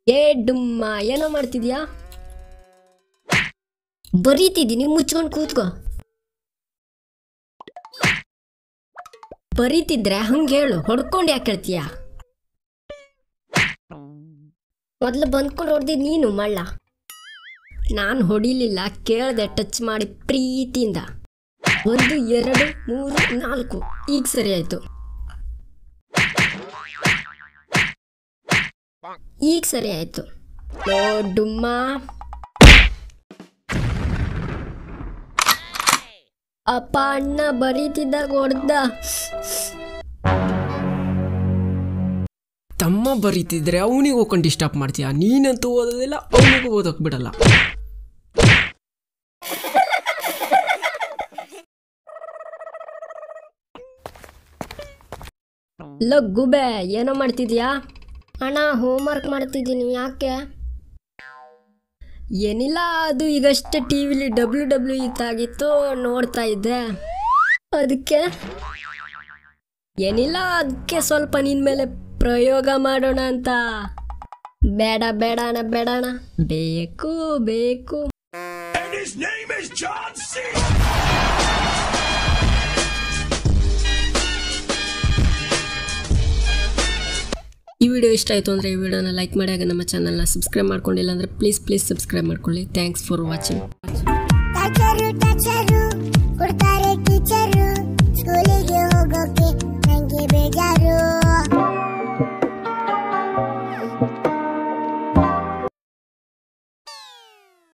ಏ ಡುಮ್ಮ ಏನೋ ಮಾಡ್ತಿದ್ಯಾ ಬರೀತಿದ್ದೀನಿ ಮುಚ್ಕೊಂಡು ಕೂತ್ಕೋ ಬರೀತಿದ್ರೆ ಹಂಗೆ ಹೇಳು ಹೊಡ್ಕೊಂಡು ಯಾಕೆ ಹೇಳ್ತೀಯ ಮೊದಲು ಬಂದ್ಕೊಂಡು ಹೊಡೆದಿದ್ದು ನೀನು ಮಳ್ಳ ನಾನು ಹೊಡಿಲಿಲ್ಲ ಕೇಳ್ದೆ ಟಚ್ ಮಾಡಿ ಪ್ರೀತಿಯಿಂದ ಒಂದು ಎರಡು ಮೂರು ನಾಲ್ಕು ಈಗ ಸರಿ ಆಯ್ತು ಈಗ ಸರಿ ಆಯ್ತು ಓ ಡುಮ್ಮ ಅಪ್ಪ ಅಣ್ಣ ಬರೀತಿದ್ದಾಗ ಹೊಡ್ದ ತಮ್ಮ ಬರೀತಿದ್ರೆ ಅವನಿಗೆ ಹೋಗ್ಕೊಂಡು ಡಿಸ್ಟರ್ಬ್ ಮಾಡ್ತೀಯ ನೀನಂತೂ ಓದೋದಿಲ್ಲ ಅವನಿಗೂ ಓದೋಕ್ ಬಿಡಲ್ಲ ಲೋ ಗುಬೆ ಏನೋ ಮಾಡ್ತಿದ್ಯಾ ಅಣ್ಣ ಹೋಮ್ವರ್ಕ್ ಮಾಡ್ತಿದ್ದೀನಿ ಯಾಕೆ ಏನಿಲ್ಲ ಅದು ಈಗಷ್ಟೇ ಟಿ ವಿಲಿ ಡಬ್ಲ್ಯೂ ಡಬ್ಲ್ಯೂ ಇತ್ತಾಗಿತ್ತು ನೋಡ್ತಾ ಇದ್ದೆ ಅದಕ್ಕೆ ಏನಿಲ್ಲ ಅದಕ್ಕೆ ಸ್ವಲ್ಪ ನಿನ್ ಮೇಲೆ ಪ್ರಯೋಗ ಮಾಡೋಣ ಅಂತ ಬೇಡ ಬೇಡ ಅಣ್ಣ ಬೇಡ ಅಣ್ಣ ಬೇಕು ಬೇಕು And his name is John C. ಈ ವಿಡಿಯೋ ಇಷ್ಟ ಆಯಿತು ಅಂದರೆ ಈ ವಿಡಿಯೋನ ಲೈಕ್ ಮಾಡಿ ಹಾಗೆ ನಮ್ಮ ಚಾನಲ್ನ ಸಬ್ಸ್ಕ್ರೈಬ್ ಮಾಡ್ಕೊಂಡಿಲ್ಲ ಅಂದರೆ ಪ್ಲೀಸ್ ಪ್ಲೀಸ್ ಸಬ್ಸ್ಕ್ರೈಬ್ ಮಾಡ್ಕೊಳ್ಳಿ thanks for watching teacher teacher ಕೊಡ್ತಾರೆ ಟೀಚರು ಸ್ಕೂಲಿಗೆ ಹೋಗೋಕೆ ನಂಗೆ ಬೇಜಾರು